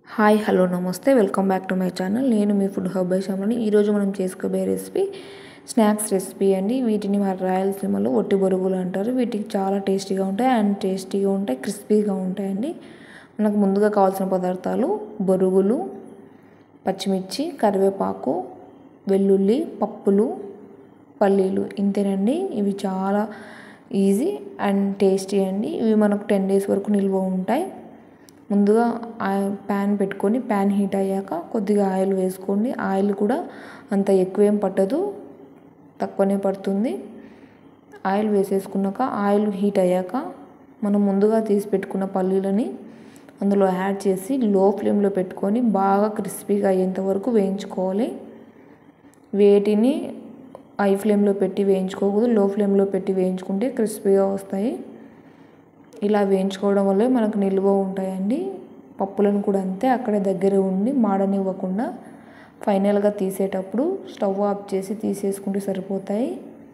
hi hello namaste welcome back to my channel నేను మీ food hub by శ్యామలని ఈరోజు మనం చేసుకోబోయే రెసిపీ స్నాక్స్ రెసిపీ అండి వీటిని మన రాయలసీమలో ఒట్టి బొరుగులు అంటారు వీటికి చాలా టేస్టీగా ఉంటాయి అండ్ టేస్టీగా ఉంటాయి క్రిస్పీగా ఉంటాయండి మనకు ముందుగా కావాల్సిన పదార్థాలు బొరుగులు పచ్చిమిర్చి కరివేపాకు వెల్లుల్లి పప్పులు పల్లీలు ఇంతేనండి ఇవి చాలా ఈజీ అండ్ టేస్టీ అండి ఇవి మనకు టెన్ డేస్ వరకు నిల్వ ఉంటాయి ముందుగా ప్యాన్ పెట్టుకొని ప్యాన్ హీట్ అయ్యాక కొద్దిగా ఆయిల్ వేసుకోండి ఆయిల్ కూడా అంత ఎక్కువేం పట్టదు తక్కువనే పడుతుంది ఆయిల్ వేసేసుకున్నాక ఆయిల్ హీట్ అయ్యాక మనం ముందుగా తీసి పెట్టుకున్న పల్లీలని అందులో యాడ్ చేసి లో ఫ్లేమ్లో పెట్టుకొని బాగా క్రిస్పీగా అయ్యేంత వరకు వేయించుకోవాలి వేటిని హై ఫ్లేమ్లో పెట్టి వేయించుకోకూడదు లో ఫ్లేమ్లో పెట్టి వేయించుకుంటే క్రిస్పీగా వస్తాయి ఇలా వేయించుకోవడం వల్లే మనకు నిల్వ ఉంటాయండి పప్పులను కూడా అంతే అక్కడే దగ్గర ఉండి మాడనివ్వకుండా ఫైనల్గా తీసేటప్పుడు స్టవ్ ఆఫ్ చేసి తీసేసుకుంటే సరిపోతాయి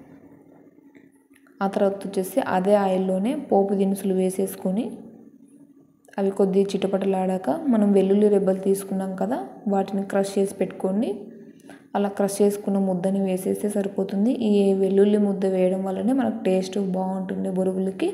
ఆ తర్వాత వచ్చేసి అదే ఆయిల్లోనే పోపు దినుసులు వేసేసుకొని అవి కొద్దిగా చిటపటలాడాక మనం వెల్లుల్లి రెబ్బలు తీసుకున్నాం కదా వాటిని క్రష్ చేసి పెట్టుకోండి అలా క్రష్ చేసుకున్న ముద్దని వేసేస్తే సరిపోతుంది ఈ వెల్లుల్లి ముద్ద వేయడం వల్లనే మనకు టేస్ట్ బాగుంటుంది బొరుగులకి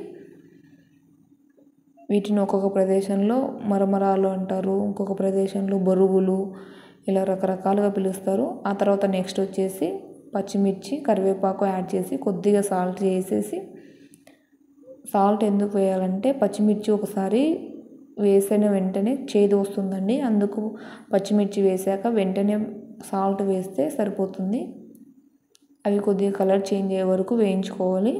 వీటిని ఒక్కొక్క ప్రదేశంలో మరమరాలు అంటారు ఇంకొక ప్రదేశంలో బొరుగులు ఇలా రకరకాలుగా పిలుస్తారు ఆ తర్వాత నెక్స్ట్ వచ్చేసి పచ్చిమిర్చి కరివేపాకు యాడ్ చేసి కొద్దిగా సాల్ట్ వేసేసి సాల్ట్ ఎందుకు వేయాలంటే పచ్చిమిర్చి ఒకసారి వేసిన వెంటనే చేదు వస్తుందండి అందుకు పచ్చిమిర్చి వేసాక వెంటనే సాల్ట్ వేస్తే సరిపోతుంది అవి కొద్దిగా కలర్ చేంజ్ అయ్యే వరకు వేయించుకోవాలి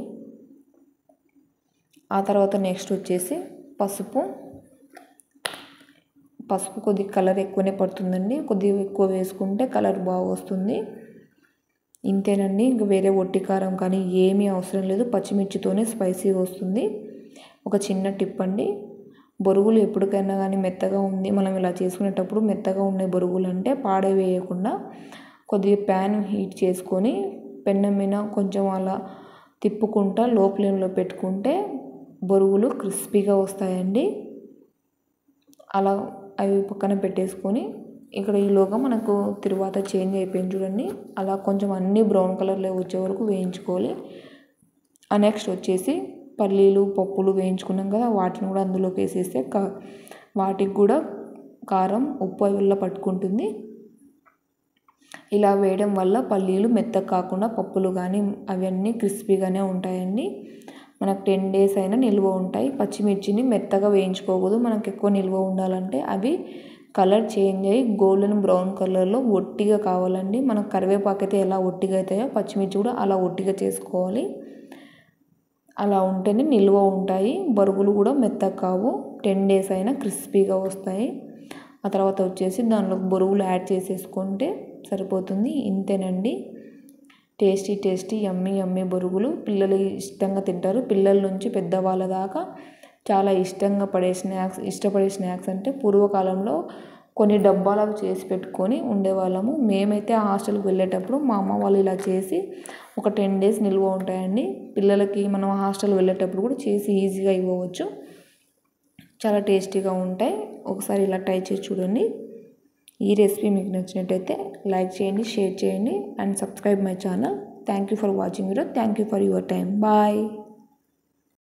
ఆ తర్వాత నెక్స్ట్ వచ్చేసి పసుపు పసుపు కొద్దిగా కలర్ ఎక్కువనే పడుతుందండి కొద్దిగా ఎక్కువ వేసుకుంటే కలర్ బాగా వస్తుంది ఇంతేనండి ఇంక వేరే ఒట్టి కారం కానీ ఏమీ అవసరం లేదు పచ్చిమిర్చితోనే స్పైసీ వస్తుంది ఒక చిన్న టిప్ అండి బొరుగులు ఎప్పటికైనా కానీ మెత్తగా ఉంది మనం ఇలా చేసుకునేటప్పుడు మెత్తగా ఉండే బొరుగులు అంటే పాడవేయకుండా కొద్దిగా ప్యాన్ హీట్ చేసుకొని పెన్నం మీద కొంచెం అలా తిప్పుకుంటా లో ఫ్లేమ్లో పెట్టుకుంటే బొరుగులు క్రిస్పీగా వస్తాయండి అలా అవి పక్కన పెట్టేసుకొని ఇక్కడ ఈలోగా మనకు తరువాత చేంజ్ అయిపోయింది చూడండి అలా కొంచెం అన్నీ బ్రౌన్ కలర్లో వచ్చే వరకు వేయించుకోవాలి ఆ నెక్స్ట్ వచ్చేసి పల్లీలు పప్పులు వేయించుకున్నాం కదా వాటిని కూడా అందులోకి వేసేస్తే కా వాటికి కూడా కారం ఉప్పు వల్ల పట్టుకుంటుంది ఇలా వేయడం వల్ల పల్లీలు మెత్తగా కాకుండా పప్పులు కానీ అవన్నీ క్రిస్పీగానే ఉంటాయండి మనకు టెన్ డేస్ అయినా నిల్వ ఉంటాయి పచ్చిమిర్చిని మెత్తగా వేయించుకోకూడదు మనకు ఎక్కువ నిల్వ ఉండాలంటే అవి కలర్ చేంజ్ అయ్యి గోల్డెన్ బ్రౌన్ కలర్లో ఒట్టిగా కావాలండి మనకు కరివేపాకు అయితే ఎలా ఒట్టిగా అవుతాయో పచ్చిమిర్చి కూడా అలా ఒట్టిగా చేసుకోవాలి అలా ఉంటేనే నిల్వ ఉంటాయి బరుగులు కూడా మెత్తగా కావు టెన్ డేస్ అయినా క్రిస్పీగా వస్తాయి ఆ తర్వాత వచ్చేసి దానిలో బొరుగులు యాడ్ చేసేసుకుంటే సరిపోతుంది ఇంతేనండి టేస్టీ టేస్టీ యమ్మీ యమ్మీ బొరుగులు పిల్లలు ఇష్టంగా తింటారు పిల్లల నుంచి పెద్దవాళ్ళ దాకా చాలా ఇష్టంగా పడే స్నాక్స్ ఇష్టపడే స్నాక్స్ అంటే పూర్వకాలంలో కొన్ని డబ్బాలకు చేసి పెట్టుకొని ఉండేవాళ్ళము మేమైతే హాస్టల్కి వెళ్ళేటప్పుడు మా అమ్మ వాళ్ళు ఇలా చేసి ఒక టెన్ డేస్ నిల్వ ఉంటాయండి పిల్లలకి మనం హాస్టల్ వెళ్ళేటప్పుడు కూడా చేసి ఈజీగా ఇవ్వవచ్చు చాలా టేస్టీగా ఉంటాయి ఒకసారి ఇలా ట్రై చేసి చూడండి ఈ రెసిపీ మీకు నచ్చినట్టయితే లైక్ చేయండి షేర్ చేయండి and subscribe my channel thank you for watching video thank you for your time bye